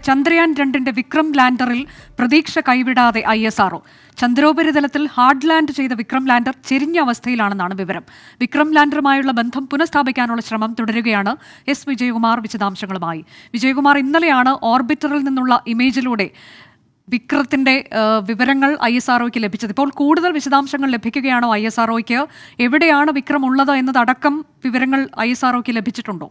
ചന്ദ്രയാൻ രണ്ടിന്റെ വിക്രം ലാൻഡറിൽ പ്രതീക്ഷ കൈവിടാതെ ഐ എസ് ആർഒ ചന്ദ്രോപരിതലത്തിൽ ഹാർഡ് ലാൻഡ് ചെയ്ത വിക്രം ലാൻഡർ ചെരിഞ്ഞ അവസ്ഥയിലാണെന്നാണ് വിവരം വിക്രം ലാൻഡറുമായുള്ള ബന്ധം പുനഃസ്ഥാപിക്കാനുള്ള ശ്രമം തുടരുകയാണ് എസ് വിജയകുമാർ വിശദാംശങ്ങളുമായി വിജയകുമാർ ഇന്നലെയാണ് ഓർബിറ്ററിൽ നിന്നുള്ള ഇമേജിലൂടെ വിക്രത്തിന്റെ ആ, വിവരങ്ങൾ ഐ എസ് ആർഒയ്ക്ക് ലഭിച്ചത് ഇപ്പോൾ കൂടുതൽ വിശദാംശങ്ങൾ ലഭിക്കുകയാണോ ഐ എസ് ആർഒയ്ക്ക് എവിടെയാണ് വിക്രം ഉള്ളത് എന്നതടക്കം വിവരങ്ങൾ ഐ എസ് ആർഒയ്ക്ക് ലഭിച്ചിട്ടുണ്ടോ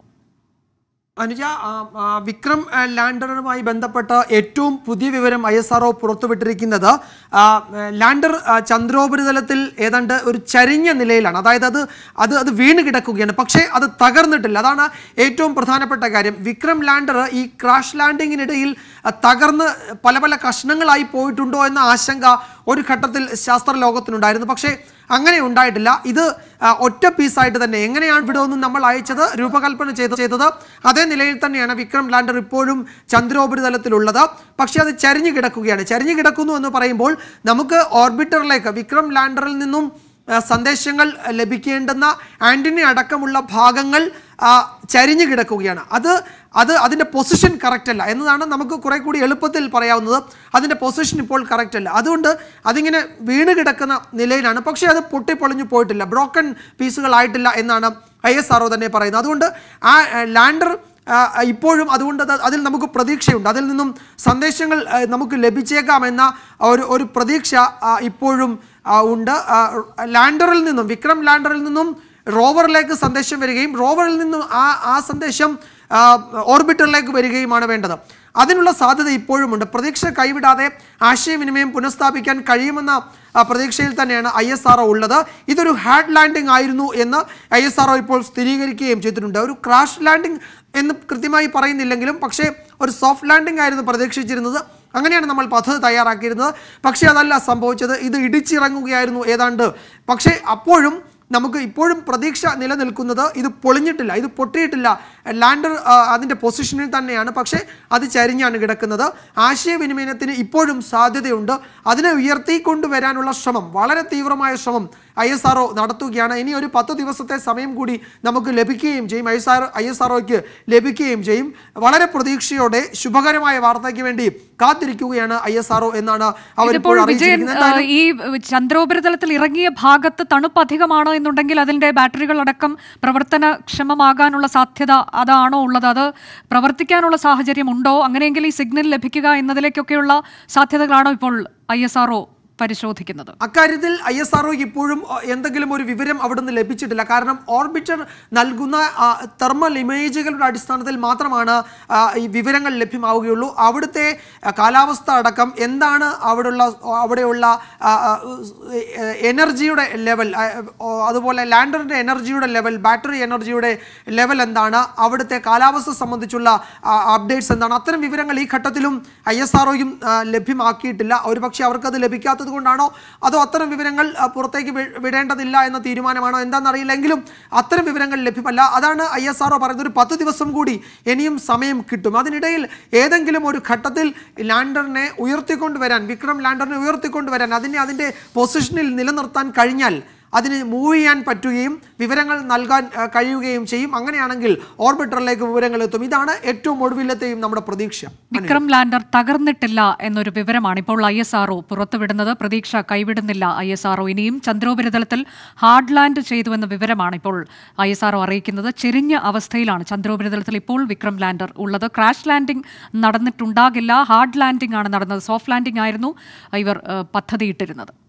അനുജ ആ, ആ, വിക്രം ആ, ലാൻഡറുമായി ബന്ധപ്പെട്ട ഏറ്റവും പുതിയ വിവരം ഐ എസ് ആർ പുറത്തുവിട്ടിരിക്കുന്നത് ആ, ലാൻഡർ ആ, ചന്ദ്രോപരിതലത്തിൽ ഏതാണ്ട് ഒരു ചരിഞ്ഞ നിലയിലാണ് അതായത് അത് അത് അത് വീണ് കിടക്കുകയാണ് പക്ഷേ അത് തകർന്നിട്ടില്ല അതാണ് ഏറ്റവും പ്രധാനപ്പെട്ട കാര്യം വിക്രം ലാൻഡർ ഈ ക്രാഷ് ലാൻഡിങ്ങിനിടയിൽ ആ, തകർന്ന് പല പല കഷ്ണങ്ങളായി പോയിട്ടുണ്ടോ എന്ന ആശങ്ക ഒരു ഘട്ടത്തിൽ ശാസ്ത്ര ലോകത്തിനുണ്ടായിരുന്നു പക്ഷേ അങ്ങനെ ഉണ്ടായിട്ടില്ല ഇത് ആ, ഒറ്റ പീസായിട്ട് തന്നെ എങ്ങനെയാണ് ഇവിടെ ഒന്നും നമ്മൾ അയച്ചത് രൂപകൽപ്പന ചെയ്ത് ചെയ്തത് അതേ നിലയിൽ തന്നെയാണ് വിക്രം ലാൻഡർ ഇപ്പോഴും ചന്ദ്രോപരിതലത്തിലുള്ളത് പക്ഷേ അത് ചരിഞ്ഞു കിടക്കുകയാണ് ചരിഞ്ഞു കിടക്കുന്നു എന്ന് പറയുമ്പോൾ നമുക്ക് ഓർബിറ്ററിലേക്ക് വിക്രം ലാൻഡറിൽ നിന്നും ആ, സന്ദേശങ്ങൾ ലഭിക്കേണ്ടുന്ന ആന്റിനി അടക്കമുള്ള ഭാഗങ്ങൾ ആ, ചരിഞ്ഞു കിടക്കുകയാണ് അത് അത് അതിൻ്റെ പൊസിഷൻ കറക്റ്റ് അല്ല എന്നതാണ് നമുക്ക് കുറെ കൂടി എളുപ്പത്തിൽ പറയാവുന്നത് അതിൻ്റെ പൊസിഷൻ ഇപ്പോൾ കറക്റ്റ് അല്ല അതുകൊണ്ട് അതിങ്ങനെ വീണ് കിടക്കുന്ന നിലയിലാണ് പക്ഷേ അത് പൊട്ടിപ്പൊളിഞ്ഞു പോയിട്ടില്ല ബ്രോക്കൺ പീസുകളായിട്ടില്ല എന്നാണ് ഐ എസ് ആർ തന്നെ പറയുന്നത് അതുകൊണ്ട് ആ ലാൻഡർ ഇപ്പോഴും അതുകൊണ്ട് അത് അതിൽ നമുക്ക് പ്രതീക്ഷയുണ്ട് അതിൽ നിന്നും സന്ദേശങ്ങൾ ആ, നമുക്ക് ലഭിച്ചേക്കാമെന്ന ഒരു ഒരു പ്രതീക്ഷ ആ, ഇപ്പോഴും ആ, ഉണ്ട് ആ, ലാൻഡറിൽ നിന്നും വിക്രം ലാൻഡറിൽ നിന്നും റോവറിലേക്ക് സന്ദേശം വരികയും റോവറിൽ നിന്നും ആ ആ സന്ദേശം ആ, ഓർബിറ്ററിലേക്ക് വരികയുമാണ് വേണ്ടത് അതിനുള്ള സാധ്യത ഇപ്പോഴുമുണ്ട് പ്രതീക്ഷ കൈവിടാതെ ആശയവിനിമയം പുനഃസ്ഥാപിക്കാൻ കഴിയുമെന്ന ആ, പ്രതീക്ഷയിൽ തന്നെയാണ് ഐ എസ് ആർ ഉള്ളത് ഇതൊരു ഹാർഡ് ലാൻഡിംഗ് ആയിരുന്നു എന്ന് ഐ എസ് ആർ ഇപ്പോൾ സ്ഥിരീകരിക്കുകയും ചെയ്തിട്ടുണ്ട് ഒരു ക്രാഷ് ലാൻഡിംഗ് എന്ന് കൃത്യമായി പറയുന്നില്ലെങ്കിലും പക്ഷേ ഒരു സോഫ്റ്റ് ലാൻഡിംഗ് ആയിരുന്നു പ്രതീക്ഷിച്ചിരുന്നത് അങ്ങനെയാണ് നമ്മൾ പദ്ധതി തയ്യാറാക്കിയിരുന്നത് പക്ഷേ അതല്ല സംഭവിച്ചത് ഇത് ഇടിച്ചിറങ്ങുകയായിരുന്നു ഏതാണ്ട് പക്ഷേ അപ്പോഴും നമുക്ക് ഇപ്പോഴും പ്രതീക്ഷ നിലനിൽക്കുന്നത് ഇത് പൊളിഞ്ഞിട്ടില്ല ഇത് പൊട്ടിയിട്ടില്ല ലാൻഡർ ആ, അതിൻ്റെ പൊസിഷനിൽ തന്നെയാണ് പക്ഷേ അത് ചരിഞ്ഞാണ് കിടക്കുന്നത് ആശയവിനിമയത്തിന് ഇപ്പോഴും സാധ്യതയുണ്ട് അതിനെ ഉയർത്തിക്കൊണ്ടുവരാനുള്ള ശ്രമം വളരെ തീവ്രമായ ശ്രമം ഐ എസ് ആർ നടത്തുകയാണ് ഇനി ഒരു പത്ത് ദിവസത്തെ സമയം കൂടി നമുക്ക് ലഭിക്കുകയും ചെയ്യും I S R I S R ലഭിക്കുകയും ചെയ്യും വളരെ പ്രതീക്ഷയോടെ ശുഭകരമായ വാർത്തയ്ക്ക് വേണ്ടി കാത്തിരിക്കുകയാണ് ഐ എസ് ആർ എന്നാണ് ഇതിപ്പോൾ അവരിപ്പോൾ വിജയൻ അറിയിച്ചിരിക്കുന്നത് ആ, എന്തായാലും ഈ ചന്ദ്രോപരിതലത്തിൽ ഇറങ്ങിയ ഭാഗത്ത് തണുപ്പ് അധികമാണോ എന്നുണ്ടെങ്കിൽ അതിന്റെ ബാറ്ററികൾ അടക്കം പ്രവർത്തനക്ഷമമാകാനുള്ള സാധ്യത അതാണോ ഉള്ളത് അത് പ്രവർത്തിക്കാനുള്ള സാഹചര്യം ഉണ്ടോ അങ്ങനെയെങ്കിൽ ഈ സിഗ്നൽ ലഭിക്കുക എന്നതിലേക്കൊക്കെയുള്ള സാധ്യതകളാണോ ഇപ്പോൾ ഐ എസ് ആർ പരിശോധിക്കുന്നത് അക്കാര്യത്തിൽ ഐ എസ് ആർ ഇപ്പോഴും അ, എന്തെങ്കിലും ഒരു വിവരം അവിടുന്ന് ലഭിച്ചിട്ടില്ല കാരണം ഓർബിറ്റർ നൽകുന്ന ആ, തെർമൽ ഇമേജുകളുടെ അടിസ്ഥാനത്തിൽ മാത്രമാണ് ആ, ഈ വിവരങ്ങൾ ലഭ്യമാവുകയുള്ളൂ അവിടുത്തെ ആ, കാലാവസ്ഥ അടക്കം എന്താണ് അവിടെയുള്ള അവിടെയുള്ള ആ, ആ, എ- എനർജിയുടെ ലെവൽ ആ, ഓ, അതുപോലെ ലാൻഡറിൻ്റെ എനർജിയുടെ ലെവൽ ബാറ്ററി എനർജിയുടെ ലെവൽ എന്താണ് അവിടുത്തെ കാലാവസ്ഥ സംബന്ധിച്ചുള്ള അപ്ഡേറ്റ്സ് എന്താണ് അത്തരം വിവരങ്ങൾ ഈ ഘട്ടത്തിലും ഐ എസ് ആർ ലഭ്യമാക്കിയിട്ടില്ല ഒരുപക്ഷെ അവർക്കത് ലഭിക്കാത്തത് കൊണ്ടാണോ അതോ അത്തരം വിവരങ്ങൾ ആ, പുറത്തേക്ക് വി- വിടേണ്ടതില്ല എന്ന തീരുമാനമാണോ എന്താണെന്നറിയില്ലെങ്കിലും അത്തരം വിവരങ്ങൾ ലഭ്യമല്ല അതാണ് ഐ എസ് ആർ പറയുന്നത് ഒരു പത്ത് ദിവസം കൂടി ഇനിയും സമയം കിട്ടും അതിനിടയിൽ ഏതെങ്കിലും ഒരു ഘട്ടത്തിൽ ലാൻഡറിനെ ഉയർത്തിക്കൊണ്ടുവരാൻ വിക്രം ലാൻഡറിനെ ഉയർത്തിക്കൊണ്ടുവരാൻ അതിനെ അതിൻ്റെ പൊസിഷനിൽ നിലനിർത്താൻ കഴിഞ്ഞാൽ അതിന് മൂവ് ചെയ്യാൻ പറ്റുകയും വിവരങ്ങൾ നൽകാൻ ആ, കഴിയുകയും ചെയ്യും അങ്ങനെയാണെങ്കിൽ ഓർബിറ്ററിലേക്ക് വിവരങ്ങൾ എത്തും ഇതാണ് ഏറ്റവും ഒടുവിലത്തെയും നമ്മുടെ പ്രതീക്ഷ വിക്രം ലാൻഡർ തകർന്നിട്ടില്ല എന്നൊരു വിവരമാണ് ഇപ്പോൾ ഐ എസ് ആർഒ പുറത്തുവിടുന്നത് പ്രതീക്ഷ കൈവിടുന്നില്ല ഐ എസ് ആർഒ ഇനിയും ചന്ദ്രോപരിതലത്തിൽ ഹാർഡ് ലാൻഡ് ചെയ്തു എന്ന വിവരമാണ് ഇപ്പോൾ ഐ എസ് ആർഒ അറിയിക്കുന്നത് ചെരിഞ്ഞ അവസ്ഥയിലാണ് ചന്ദ്രോപരിതലത്തിൽ ഇപ്പോൾ വിക്രം ലാൻഡർ ഉള്ളത് ക്രാഷ് ലാൻഡിംഗ് നടന്നിട്ടുണ്ടാകില്ല ഹാർഡ് ലാൻഡിംഗ് ആണ് നടന്നത് സോഫ്റ്റ് ലാൻഡിംഗ് ആയിരുന്നു ഇവർ ഏഹ്, പദ്ധതിയിട്ടിരുന്നത്